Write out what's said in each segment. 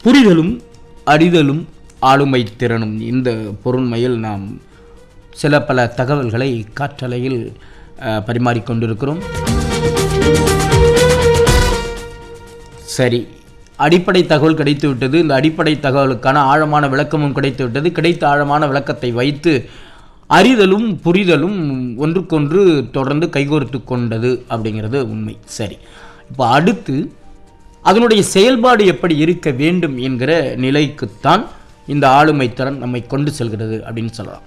புரிதலும் அறிதலும் ஆளுமை திறனும் இந்த பொருண்மையில் நாம் சில பல தகவல்களை காற்றலையில் அஹ், பரிமாறிக்கொண்டிருக்கிறோம் சரி அடிப்படை தகவல் கிடைத்து விட்டது இந்த அடிப்படை தகவலுக்கான ஆழமான விளக்கமும் கிடைத்து விட்டது கிடைத்த ஆழமான விளக்கத்தை வைத்து அறிதலும் புரிதலும் ஒன்றுக்கொன்று தொடர்ந்து கைகோர்த்து கொண்டது அப்படிங்கிறது உண்மை சரி இப்போ அடுத்து அதனுடைய செயல்பாடு எப்படி இருக்க வேண்டும் என்கிற நிலைக்குத்தான் இந்த ஆளுமை திறன் நம்மை கொண்டு செல்கிறது அப்படின்னு சொல்லலாம்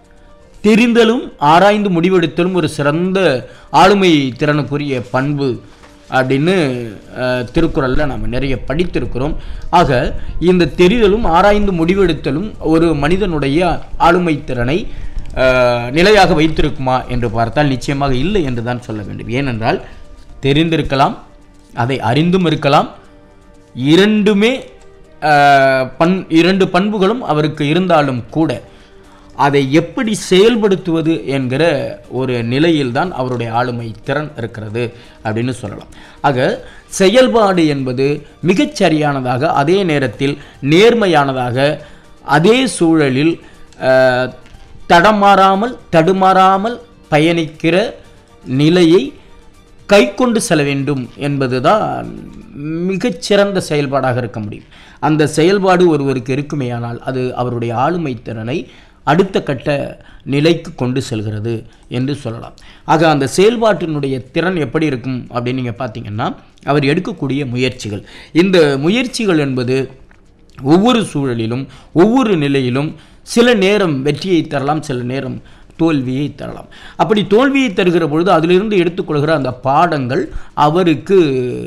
தெரிந்தலும் ஆராய்ந்து முடிவெடுத்தலும் ஒரு சிறந்த ஆளுமை திறனுக்குரிய பண்பு அப்படின்னு அஹ், திருக்குறள்ல நாம் நிறைய படித்திருக்கிறோம் ஆக இந்த தெரிதலும் ஆராய்ந்து முடிவெடுத்தலும் ஒரு மனிதனுடைய ஆளுமை திறனை அஹ், நிலையாக வைத்திருக்குமா என்று பார்த்தால் நிச்சயமாக இல்லை என்று தான் சொல்ல வேண்டும் ஏனென்றால் தெரிந்திருக்கலாம் அதை அறிந்தும் இருக்கலாம் இரண்டுமே அஹ், பண் இரண்டு பண்புகளும் அவருக்கு இருந்தாலும் கூட அதை எப்படி செயல்படுத்துவது என்கிற ஒரு நிலையில்தான் அவருடைய ஆளுமை திறன் இருக்கிறது அப்படின்னு சொல்லலாம் ஆக செயல்பாடு என்பது மிகச் சரியானதாக அதே நேரத்தில் நேர்மையானதாக அதே சூழலில் அஹ், தடமாறாமல் தடுமாறாமல் பயணிக்கிற நிலையை கை கொண்டு செல்ல வேண்டும் என்பதுதான் மிகச்சிறந்த செயல்பாடாக இருக்க முடியும் அந்த செயல்பாடு ஒருவருக்கு இருக்குமேயானால் அது அவருடைய ஆளுமை திறனை அடுத்த கட்ட நிலைக்கு கொண்டு செல்கிறது என்று சொல்லலாம் ஆக அந்த செயல்பாட்டினுடைய திறன் எப்படி இருக்கும் அப்படின்னு நீங்கள் பார்த்தீங்கன்னா அவர் எடுக்கக்கூடிய முயற்சிகள் இந்த முயற்சிகள் என்பது ஒவ்வொரு சூழலிலும் ஒவ்வொரு நிலையிலும் சில நேரம் வெற்றியை தரலாம் சில நேரம் தோல்வியை தரலாம் அப்படி தோல்வியை தருகிற பொழுது அதிலிருந்து எடுத்துக்கொள்கிற அந்த பாடங்கள் அவருக்கு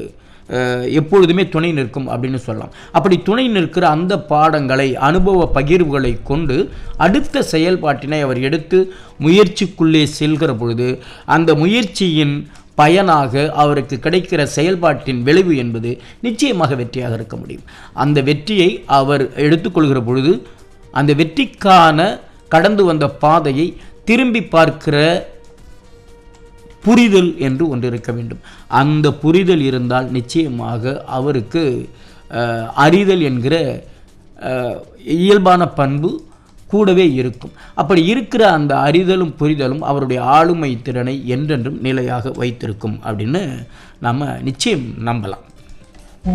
அஹ், எப்பொழுதுமே துணை நிற்கும் அப்படின்னு சொல்லலாம் அப்படி துணை நிற்கிற அந்த பாடங்களை அனுபவ பகிர்வுகளை கொண்டு அடுத்த செயல்பாட்டினை அவர் எடுத்து முயற்சிக்குள்ளே செல்கிற பொழுது அந்த முயற்சியின் பயனாக அவருக்கு கிடைக்கிற செயல்பாட்டின் விளைவு என்பது நிச்சயமாக வெற்றியாக இருக்க முடியும் அந்த வெற்றியை அவர் எடுத்துக்கொள்கிற பொழுது அந்த வெற்றிக்கான கடந்து வந்த பாதையை திரும்பி பார்க்கிற புரிதல் என்று ஒன்று இருக்க வேண்டும் அந்த புரிதல் இருந்தால் நிச்சயமாக அவருக்கு அஹ், அறிதல் என்கிற அஹ், இயல்பான பண்பு கூடவே இருக்கும் அப்படி இருக்கிற அந்த அறிதலும் புரிதலும் அவருடைய ஆளுமை திறனை என்றென்றும் நிலையாக வைத்திருக்கும் அப்படின்னு நம்ம நிச்சயம் நம்பலாம்